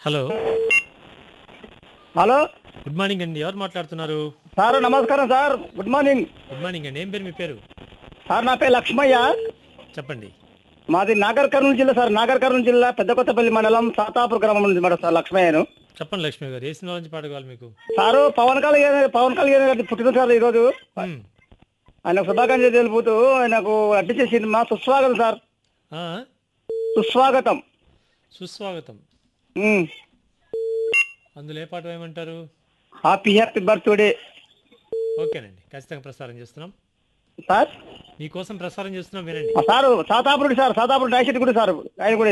Hello hello good morning అండి ఎవరు మాట్లాడుతున్నారు సార్ నమస్కారం sir good morning good morning అండి ఏం పేరు మీ పేరు సార్ నా పేరు లక్ష్మయ్య చెప్పండి మాది నాగర్ కర్నూలు జిల్లా సార్ నాగర్ కర్నూలు జిల్లా పెద్ద కొత్తపల్లి మండలం సాతాపూర్ గ్రామం నుంచి మాట సార్ లక్ష్మయ్యను చెప్పండి లక్ష్మి గారు ఏ సినిమా నుంచి పాట కావాలి మీకు సారు పవన్ కళ్యాణ్ పవన్ కళ్యాణ్ గారి పుట్టిన సార్ ఈరోజు మ్మ్. ఆయన శుభాకాంక్షలు తెలుపుతూ ఆయనకు నటించే సినిమా సుస్వాగతం సార్ ఆ, సుస్వాగతం సుస్వాగతం ఉమ్. అందులో ఏ పాట వేయమంటారు హ్యాపీ హ్యాపీ బర్త్డే ఓకేనండి ఖచ్చితంగా ప్రసారం చేస్తున్నాం సార్ మీకోసం ప్రసారం చేస్తున్నాం వినండి సారు సాతాపురుడు సార్ సాతాపురుడు రాయశెట్టి కూడా సార్ ఆయన కూడా